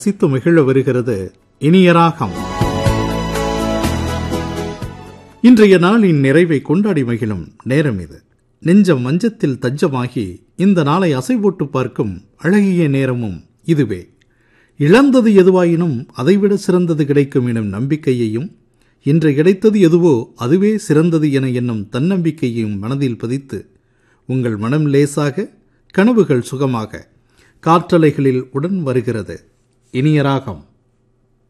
ரசித்து மகிழ வருகிறது இனிய ராகம் இன்றைய நாளின் நிறைவை கொண்டாடி மகிழும் நேரம் இது நெஞ்சம் மஞ்சத்தில் தஞ்சமாகி இந்த நாளை அசைபோட்டு பார்க்கும் அழகிய நேரமும் இதுவே இழந்தது எதுவாயினும் அதைவிட சிறந்தது கிடைக்கும் எனும் நம்பிக்கையையும் இன்று கிடைத்தது எதுவோ அதுவே சிறந்தது என எண்ணும் தன்னம்பிக்கையையும் மனதில் பதித்து உங்கள் மனம் லேசாக கனவுகள் சுகமாக காற்றலைகளில் உடன் வருகிறது இனிய ராகம்